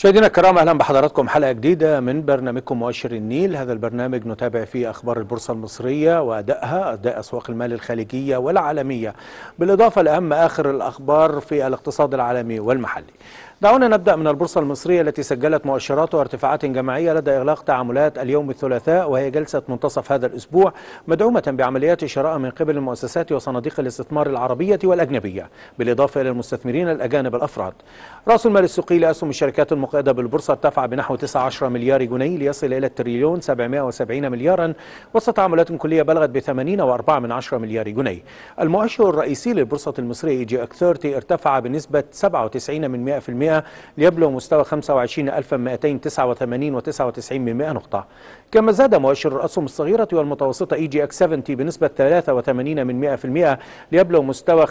مشاهدينا الكرام اهلا بحضراتكم حلقه جديده من برنامجكم مؤشر النيل هذا البرنامج نتابع فيه اخبار البورصه المصريه وادائها اداء اسواق المال الخليجيه والعالميه بالاضافه لاهم اخر الاخبار في الاقتصاد العالمي والمحلي دعونا نبدأ من البورصة المصرية التي سجلت مؤشرات وارتفاعات جماعية لدى إغلاق تعاملات اليوم الثلاثاء وهي جلسة منتصف هذا الأسبوع مدعومة بعمليات شراء من قبل المؤسسات وصناديق الاستثمار العربية والأجنبية بالإضافة إلى المستثمرين الأجانب الأفراد رأس المال السوقي لأسهم الشركات المقيدة بالبورصة ارتفع بنحو 19 مليار جنيه ليصل إلى التريليون 770 مليارا وسط تعاملات كلية بلغت ب 80.4 من عشرة مليار جنيه المؤشر الرئيسي للبورصة المصرية جي اك 30 ارتفع بنسبة 97 من 100% ليبلغ مستوى 25289 و99 من 100 نقطة كما زاد مؤشر الأسهم الصغيرة والمتوسطة اي جي اكس 70 بنسبة 83 من 100% ليبلغ مستوى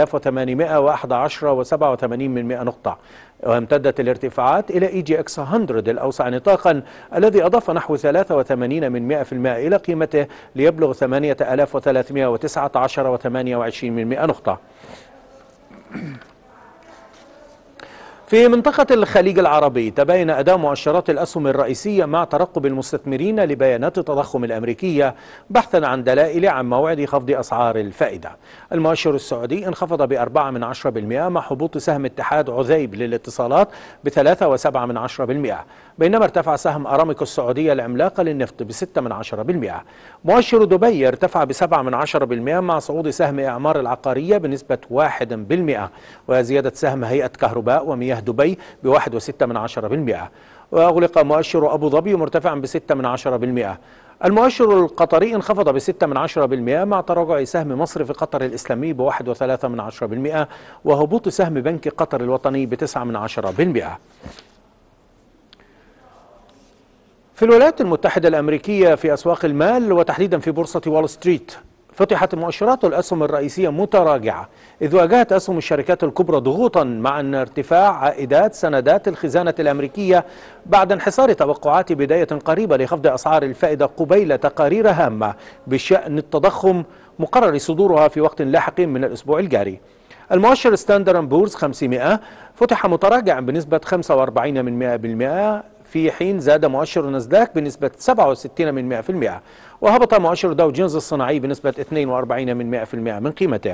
5811 و87 من 100 نقطة وامتدت الارتفاعات إلى اي جي اكس 100 الأوسع نطاقا الذي أضاف نحو 83 من 100% إلى قيمته ليبلغ 8319 و28 من 100 نقطة في منطقة الخليج العربي تبين أداء مؤشرات الأسهم الرئيسية مع ترقب المستثمرين لبيانات التضخم الأمريكية بحثا عن دلائل عن موعد خفض أسعار الفائدة المؤشر السعودي انخفض بأربعة من عشرة بالمئة مع هبوط سهم اتحاد عذيب للاتصالات بثلاثة وسبعة من عشرة بالمئة بينما ارتفع سهم أراميكو السعودية العملاقة للنفط بستة من عشرة بالمئة مؤشر دبي ارتفع بسبعة من عشرة بالمئة مع صعود سهم إعمار العقارية بنسبة واحد بالمئة وزيادة سهم هيئة كهرباء ومياه دبي بواحد وستة من عشرة بالمئة وأغلق مؤشر أبو ظبي مرتفعا بستة من عشرة بالمئة المؤشر القطري انخفض بستة من عشرة بالمئة مع تراجع سهم مصرف قطر الإسلامي بواحد وثلاثة من عشرة بالمئة وهبوط سهم بنك قطر الوطني بتسعة من عشرة بالمئة في الولايات المتحدة الأمريكية في أسواق المال وتحديدا في بورصة وول ستريت فتحت مؤشرات الأسهم الرئيسية متراجعة إذ واجهت أسهم الشركات الكبرى ضغوطا مع أن ارتفاع عائدات سندات الخزانة الأمريكية بعد انحصار توقعات بداية قريبة لخفض أسعار الفائدة قبيل تقارير هامة بشأن التضخم مقرر صدورها في وقت لاحق من الأسبوع الجاري المؤشر ستاندر بورز 500 فتح متراجعا بنسبة 45 من 100% في حين زاد مؤشر نزداك بنسبة 67 من 100% وهبط مؤشر داو جونز الصناعي بنسبة 42 من 100% من قيمته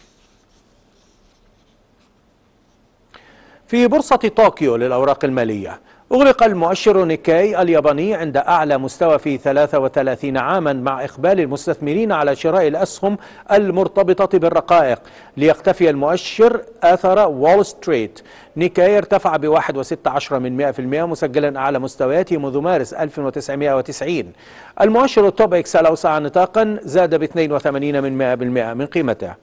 في بورصة طوكيو للأوراق المالية أغلق المؤشر نيكاي الياباني عند أعلى مستوى في 33 عاما مع إقبال المستثمرين على شراء الأسهم المرتبطة بالرقائق ليختفي المؤشر أثر وول ستريت نيكاي ارتفع بواحد وستة عشر من مئة في المئة مسجلا أعلى مستوياته منذ مارس 1990 المؤشر التوب إكس الأوسع نطاقا زاد ب 82 من مئة بالمئة من قيمته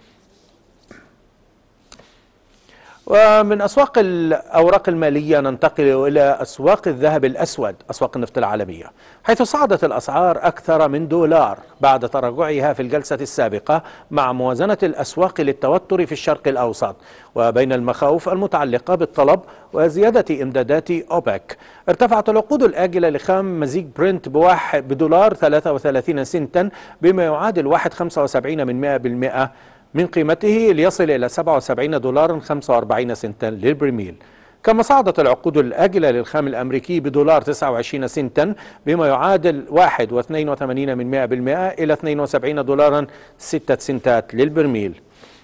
ومن أسواق الأوراق المالية ننتقل إلى أسواق الذهب الأسود أسواق النفط العالمية حيث صعدت الأسعار أكثر من دولار بعد تراجعها في الجلسة السابقة مع موازنة الأسواق للتوتر في الشرق الأوسط وبين المخاوف المتعلقة بالطلب وزيادة إمدادات أوبك ارتفعت العقود الآجلة لخام مزيج برنت بواحد بدولار 33 سنتا بما يعادل 1.75 من 100 بالمئة من قيمته ليصل إلى 77 دولار 45 سنتا للبرميل كما صعدت العقود الآجلة للخام الأمريكي بدولار 29 سنتا بما يعادل 1.82 من 100 بالمئة إلى 72 دولارا 6 سنتات للبرميل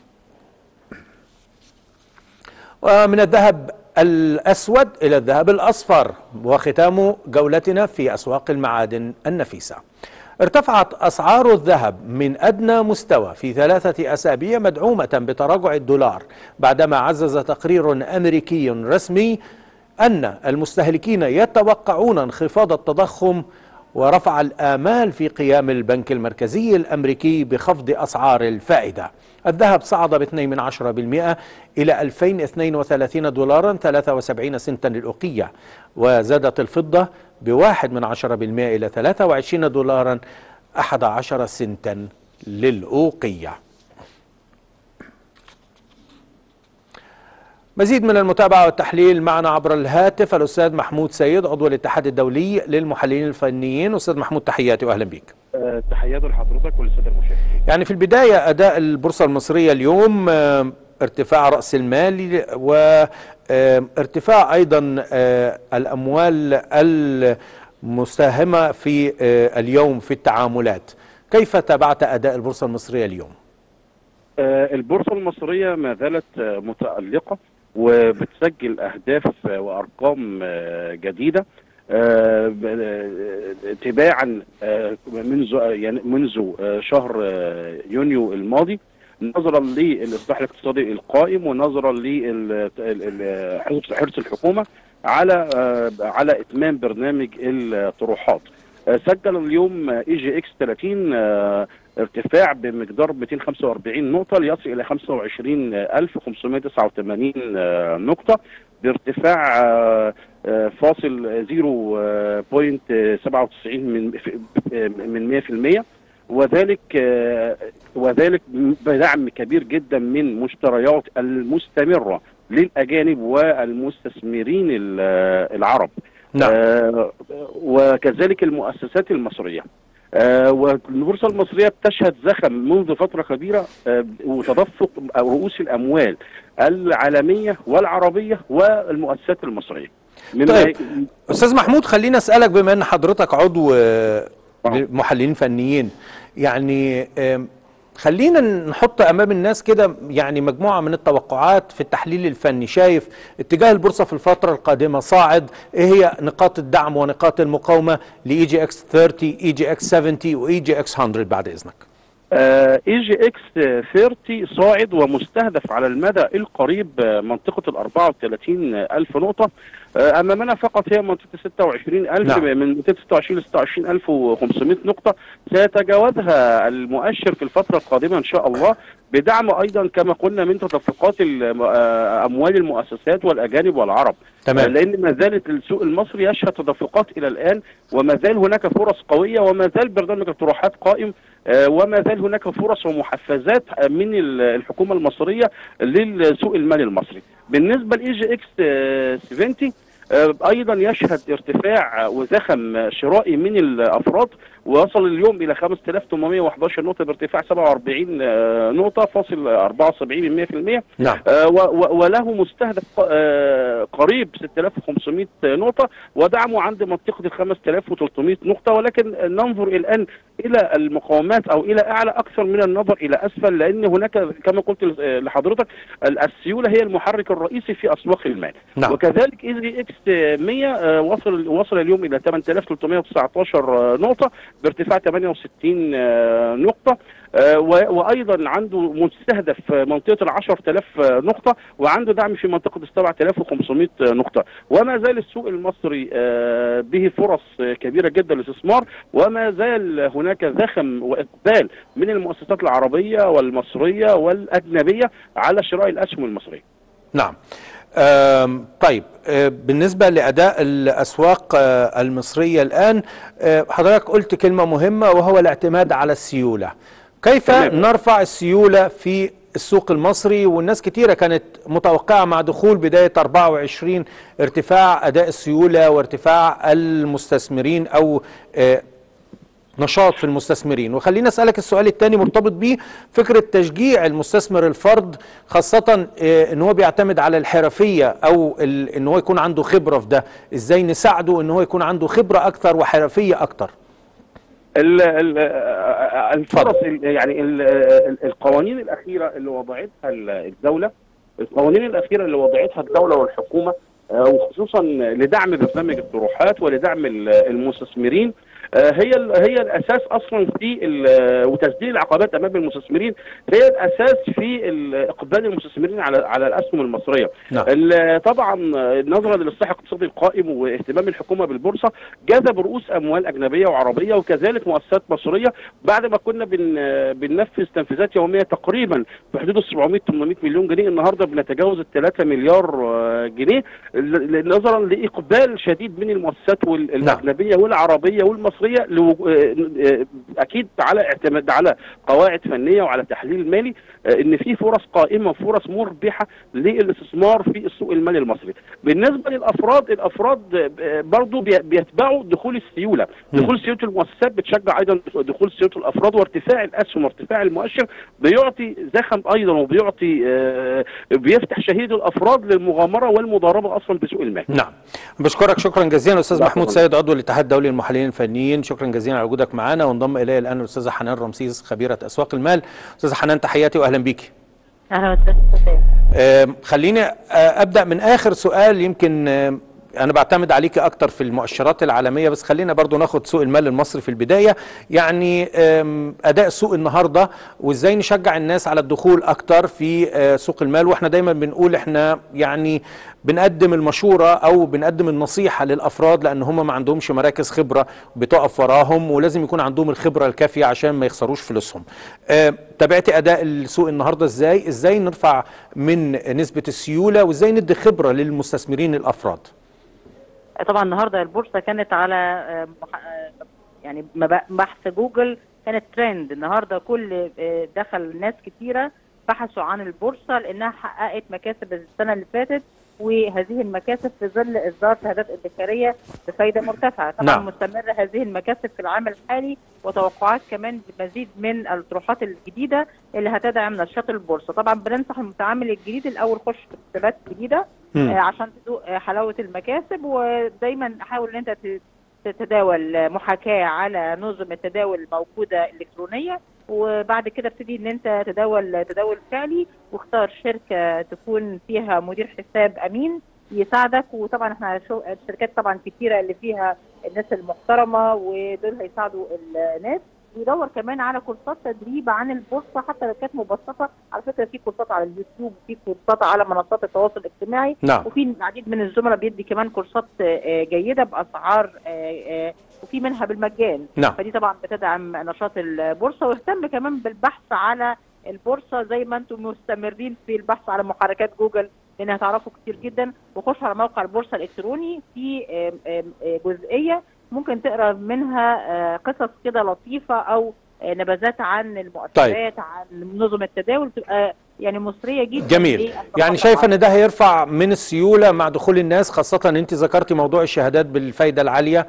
ومن الذهب الأسود إلى الذهب الأصفر وختام جولتنا في أسواق المعادن النفيسة ارتفعت أسعار الذهب من أدنى مستوى في ثلاثة أسابيع مدعومة بتراجع الدولار بعدما عزز تقرير أمريكي رسمي أن المستهلكين يتوقعون انخفاض التضخم ورفع الآمال في قيام البنك المركزي الأمريكي بخفض أسعار الفائدة الذهب صعد ب 2 من عشرة بالمئة إلى 2032 دولارا 73 سنتا للأوقية وزادت الفضة بواحد من عشرة بالمئة إلى 23 دولارا 11 سنتا للأوقية مزيد من المتابعة والتحليل معنا عبر الهاتف الأستاذ محمود سيد عضو الاتحاد الدولي للمحللين الفنيين أستاذ محمود تحياتي وأهلا بك أه تحياتي لحضرتك وللسادة المشاهدين يعني في البداية أداء البورصة المصرية اليوم ارتفاع رأس المال و آه، ارتفاع ايضا آه، الاموال المساهمه في آه، اليوم في التعاملات كيف تابعت اداء البورصه المصريه اليوم آه، البورصة المصرية ما زالت آه، متألقة وبتسجل أهداف آه، وأرقام آه، جديدة آه، ب- آه، تباعا آه، منذ آه، يعني منذ آه، شهر آه، يونيو الماضي نظرا للاصلاح الاقتصادي القائم ونظرا لحرص الحكومه على آه، على اتمام برنامج الطروحات آه، سجل اليوم اي جي اكس 30 آه، ارتفاع بمقدار 245 نقطة ليصل إلى 25589 آه، نقطة بارتفاع آه، آه، فاصل 0.97 من من 100% وذلك آه، وذلك بدعم كبير جدا من مشتريات المستمرة للأجانب والمستثمرين ال- العرب نعم آه، وكذلك المؤسسات المصرية آه، والبورصة المصرية بتشهد زخم منذ فترة كبيرة آه، وتدفق رؤوس الأموال العالمية والعربية والمؤسسات المصرية مما طيب. استاذ محمود خليني اسالك بما ان حضرتك عضو آه، آه. محللين فنيين يعني آم، خلينا نحط امام الناس كده يعني مجموعه من التوقعات في التحليل الفني شايف اتجاه البورصه في الفتره القادمه صاعد ايه هي نقاط الدعم ونقاط المقاومه لاي جي اكس 30 اي جي اكس 70 واي جي اكس 100 بعد اذنك اي جي اكس 30 صاعد ومستهدف على المدى القريب آه، منطقة ال 34 ألف نقطة آه، أمامنا فقط هي منطقة 26 ألف نعم. من منطقة 26 ل 26 ألف و500 نقطة سيتجاوزها المؤشر في الفترة القادمة إن شاء الله بدعم أيضا كما قلنا من تدفقات الم- آه، أموال المؤسسات والأجانب والعرب تمام لان ما زالت السوق المصري يشهد تدفقات الى الان وما زال هناك فرص قويه وما زال برنامج الطروحات قائم آه، وما زال هناك فرص ومحفزات آه، من ال- الحكومه المصريه للسوق المالي المصري. بالنسبه لاي جي اكس 70 آه، ايضا يشهد ارتفاع وزخم آه، شرائي من الافراد وصل اليوم الى 5811 نقطه بارتفاع 47 آه، نقطه فاصل 74 من 100% نعم آه، و- و- وله مستهدف آه، قريب 6500 نقطة ودعمه عند منطقة ال 5300 نقطة ولكن ننظر الآن إلى المقاومات أو إلى أعلى أكثر من النظر إلى أسفل لأن هناك كما قلت ل- لحضرتك ال- السيولة هي المحرك الرئيسي في أسواق المال نعم وكذلك اي جي اكس 100 آه، وصل وصل اليوم الى 8319 نقطه بارتفاع 68 آه، نقطه آه، و- وايضا عنده مستهدف في منطقه ال 10000 نقطه وعنده دعم في منطقه ال 7500 نقطه وما زال السوق المصري آه، به فرص آه، كبيره جدا للاستثمار وما زال هناك زخم واقبال من المؤسسات العربيه والمصريه والاجنبيه على شراء الاسهم المصريه نعم آم، طيب آه، بالنسبة لأداء الأسواق آه، المصرية الآن آه، حضرتك قلت كلمة مهمة وهو الاعتماد على السيولة كيف تمام. نرفع السيولة في السوق المصري والناس كتيرة كانت متوقعة مع دخول بداية 24 ارتفاع أداء السيولة وارتفاع المستثمرين أو آه، نشاط في المستثمرين وخلينا اسالك السؤال الثاني مرتبط بيه فكره تشجيع المستثمر الفرد خاصه آه، ان هو بيعتمد على الحرفيه او ال- ان هو يكون عنده خبره في ده ازاي نساعده ان هو يكون عنده خبره اكثر وحرفيه اكثر ال- ال- الفرص ال- يعني ال- ال- القوانين الاخيره اللي وضعتها ال- الدوله القوانين الاخيره اللي وضعتها الدوله والحكومه آه، وخصوصا لدعم برنامج الطروحات ولدعم ال- المستثمرين آه، هي ال- هي الاساس اصلا في ال- وتسديد العقبات امام المستثمرين هي الاساس في ال- اقبال المستثمرين على على الاسهم المصريه نعم ال- طبعا نظرا للاصلاح الاقتصادي القائم واهتمام الحكومه بالبورصه جذب رؤوس اموال اجنبيه وعربيه وكذلك مؤسسات مصريه بعد ما كنا بن بننفذ تنفيذات يوميه تقريبا في حدود ال 700 800 مليون جنيه النهارده بنتجاوز ال 3 مليار آه، جنيه ل- ل- نظرا لاقبال شديد من المؤسسات وال- الاجنبيه والعربيه والمصريه المصريه لو... آه، آه، اكيد على اعتماد على قواعد فنيه وعلى تحليل مالي آه، ان في فرص قائمه وفرص مربحه للاستثمار في السوق المالي المصري بالنسبه للافراد الافراد آه، برضو بي- بيتبعوا دخول السيوله مم. دخول سيوله المؤسسات بتشجع ايضا دخول سيوله الافراد وارتفاع الاسهم وارتفاع المؤشر بيعطي زخم ايضا وبيعطي آه، بيفتح شهيد الافراد للمغامره والمضاربه اصلا بسوق المال نعم بشكرك شكرا جزيلا استاذ لا، محمود شكراً. سيد عضو الاتحاد الدولي للمحللين الفنيين شكرا جزيلا على وجودك معنا وانضم الي الان الاستاذه حنان رمسيس خبيره اسواق المال استاذه حنان تحياتي واهلا بيكي اهلا وسهلا أستاذ. آم، خليني آه، ابدا من اخر سؤال يمكن آم، انا بعتمد عليك اكتر في المؤشرات العالميه بس خلينا برضو ناخد سوق المال المصري في البدايه يعني آم، اداء السوق النهارده وازاي نشجع الناس على الدخول اكتر في آه، سوق المال واحنا دايما بنقول احنا يعني بنقدم المشوره او بنقدم النصيحه للافراد لان هم ما عندهمش مراكز خبره بتقف وراهم ولازم يكون عندهم الخبره الكافيه عشان ما يخسروش فلوسهم. آه، تابعتي اداء السوق النهارده ازاي؟ ازاي نرفع من نسبه السيوله وازاي ندي خبره للمستثمرين الافراد؟ طبعا النهارده البورصه كانت على آه، مح- آه، يعني مب- بحث جوجل كانت ترند النهارده كل آه، دخل ناس كتيره بحثوا عن البورصه لانها حققت مكاسب السنه اللي فاتت وهذه المكاسب في ظل اصدار شهادات ادخاريه بفائده مرتفعه طبعا نعم. مستمره هذه المكاسب في العام الحالي وتوقعات كمان بمزيد من الطروحات الجديده اللي هتدعم نشاط البورصه طبعا بننصح المتعامل الجديد الاول خش في حسابات جديده مم. آه، عشان تذوق آه، حلاوه المكاسب ودايما حاول ان انت ت- تتداول آه، محاكاه على نظم التداول الموجوده الكترونيه وبعد كده ابتدي ان انت تداول تداول فعلي واختار شركه تكون فيها مدير حساب امين يساعدك وطبعا احنا شو الشركات طبعا كتيره اللي فيها الناس المحترمه ودول هيساعدوا الناس ويدور كمان على كورسات تدريب عن البورصه حتى لو كانت مبسطه على فكره في كورسات على اليوتيوب وفي كورسات على منصات التواصل الاجتماعي نعم وفي العديد من الزملاء بيدي كمان كورسات آه، جيده باسعار آه، آه، وفي منها بالمجان نعم فدي طبعا بتدعم نشاط البورصه واهتم كمان بالبحث على البورصه زي ما انتم مستمرين في البحث على محركات جوجل لان هتعرفوا كتير جدا وخش على موقع البورصه الالكتروني في آم، آم، آه، جزئيه ممكن تقرا منها آه، قصص كده لطيفه او آه، نبذات عن المؤشرات عن نظم التداول تبقى يعني مثريه جدا جميل للثقافة يعني شايفه العامة. ان ده هيرفع من السيوله مع دخول الناس خاصه انت ذكرتي موضوع الشهادات بالفايده العاليه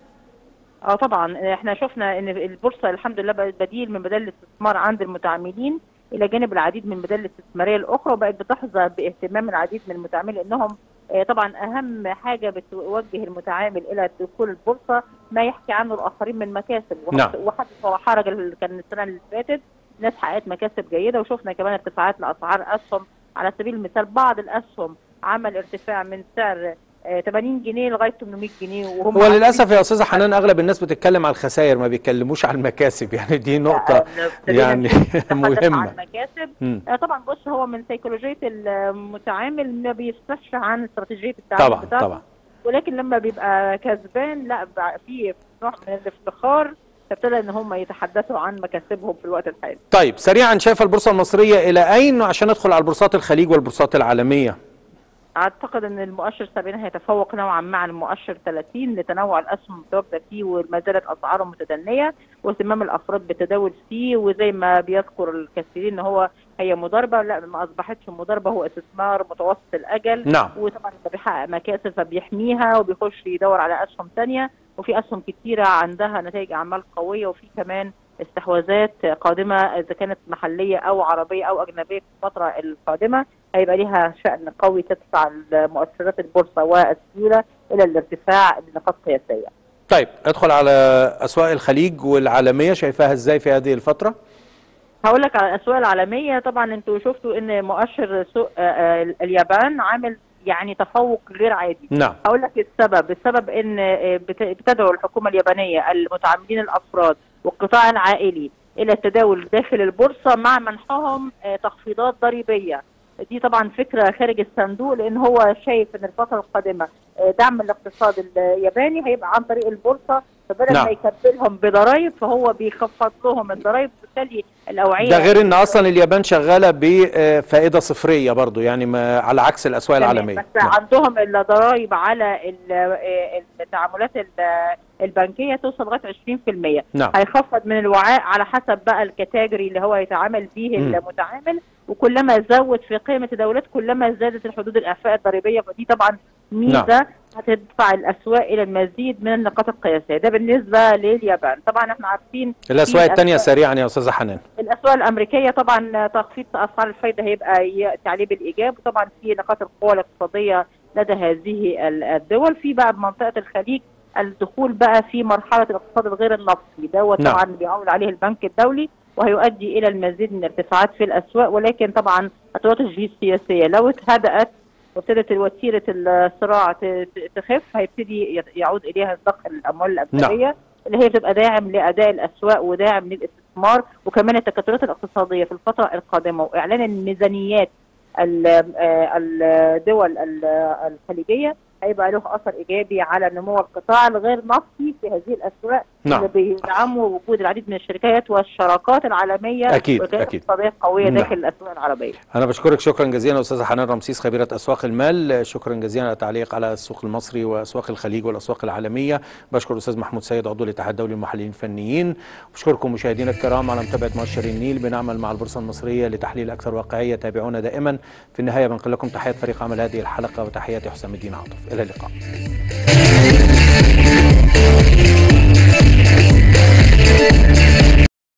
اه طبعا احنا شفنا ان البورصه الحمد لله بقت بديل من بدائل الاستثمار عند المتعاملين الى جانب العديد من البدائل الاستثماريه الاخرى وبقت بتحظى باهتمام العديد من المتعاملين لانهم آه، طبعا اهم حاجه بتوجه المتعامل الى دخول البورصه ما يحكي عنه الاخرين من مكاسب وحد- نعم. وحدث ولا حرج اللي كان السنه اللي فاتت ناس حققت مكاسب جيده وشفنا كمان ارتفاعات لاسعار اسهم على سبيل المثال بعض الاسهم عمل ارتفاع من سعر آه، 80 جنيه لغايه 800 جنيه وهم هو للاسف يا استاذه حنان اغلب الناس بتتكلم على الخسائر ما بيتكلموش على المكاسب يعني دي نقطه يعني مهمه مهمه مكاسب مم. آه، طبعا بص هو من سيكولوجيه المتعامل ما بيستفش عن استراتيجيه التعامل طبعا بتاعته طبعا ولكن لما بيبقى كسبان لا بقى في نوع من الافتخار فابتدى ان هم يتحدثوا عن مكاسبهم في الوقت الحالي طيب سريعا شايفه البورصه المصريه الى اين عشان ندخل على البورصات الخليج والبورصات العالميه اعتقد ان المؤشر 70 هيتفوق نوعا ما عن المؤشر 30 لتنوع الاسهم المتواجده فيه وما زالت اسعاره متدنيه واهتمام الافراد بالتداول فيه وزي ما بيذكر الكثيرين ان هو هي مضاربه لا ما اصبحتش مضاربه هو استثمار متوسط الاجل نعم وطبعا لما بيحقق مكاسب فبيحميها وبيخش يدور على اسهم ثانيه وفي اسهم كتيره عندها نتائج اعمال قويه وفي كمان استحواذات قادمه اذا كانت محليه او عربيه او اجنبيه في الفتره القادمه هيبقى ليها شان قوي تدفع مؤشرات البورصه والسيوله الى الارتفاع بنقاط قياسيه. طيب ادخل على اسواق الخليج والعالميه شايفاها ازاي في هذه الفتره هقول لك على الاسواق العالميه طبعا انتوا شفتوا ان مؤشر سوق آه، آه، اليابان عامل يعني تفوق غير عادي نعم هقول لك السبب السبب ان آه، بت- بتدعو الحكومه اليابانيه المتعاملين الافراد والقطاع العائلي الى التداول داخل البورصه مع منحهم آه، تخفيضات ضريبيه دي طبعا فكره خارج الصندوق لان هو شايف ان الفتره القادمه آه، دعم الاقتصاد الياباني هيبقى عن طريق البورصه فبدل نعم. ما يكبلهم بضرائب فهو بيخفض لهم الضرائب بالتالي الاوعيه ده غير ان اصلا اليابان شغاله بفائده صفريه برضو يعني ما على عكس الاسواق تمام، العالميه بس نعم. عندهم الضرائب على ال- آه، التعاملات ال- البنكيه توصل لغايه 20% نعم هيخفض من الوعاء على حسب بقى الكاتيجوري اللي هو يتعامل به مم. المتعامل وكلما زود في قيمه التداولات كلما زادت الحدود الاعفاء الضريبيه فدي طبعا ميزه هتدفع الاسواق الى المزيد من النقاط القياسيه ده بالنسبه لليابان طبعا احنا عارفين الاسواق في الثانيه أسواق- سريعا يا استاذه حنان الاسواق الامريكيه طبعا تخفيض اسعار الفايده هيبقى ياتي عليه بالايجاب وطبعا في نقاط القوه الاقتصاديه لدى هذه ال- الدول في بقى بمنطقه الخليج الدخول بقى في مرحله الاقتصاد الغير النفطي دوت نعم. طبعا بيعول عليه البنك الدولي وهيؤدي الى المزيد من الارتفاعات في الاسواق ولكن طبعا التوتر الجيوسياسيه لو اتهدأت وابتدت وتيره الصراع ت- ت- تخف هيبتدي يت- يعود اليها ضخ الاموال الاجنبيه اللي هي بتبقى داعم لاداء الاسواق وداعم للاستثمار وكمان التكتلات الاقتصاديه في الفتره القادمه واعلان الميزانيات ال- آه، الدول ال- الخليجيه هيبقى له اثر ايجابي على نمو القطاع الغير نفطي في هذه الاسواق نعم. اللي بيدعموا وجود العديد من الشركات والشراكات العالميه أكيد، والوكالات أكيد. الاقتصاديه القويه نعم. داخل الاسواق العربيه انا بشكرك شكرا جزيلا استاذه حنان رمسيس خبيره اسواق المال شكرا جزيلا على التعليق على السوق المصري واسواق الخليج والاسواق العالميه بشكر الاستاذ محمود سيد عضو الاتحاد الدولي للمحللين الفنيين بشكركم مشاهدينا الكرام على متابعه مؤشر النيل بنعمل مع البورصه المصريه لتحليل اكثر واقعيه تابعونا دائما في النهايه بنقل لكم تحيات فريق عمل هذه الحلقه وتحياتي حسام الدين عاطف الى اللقاء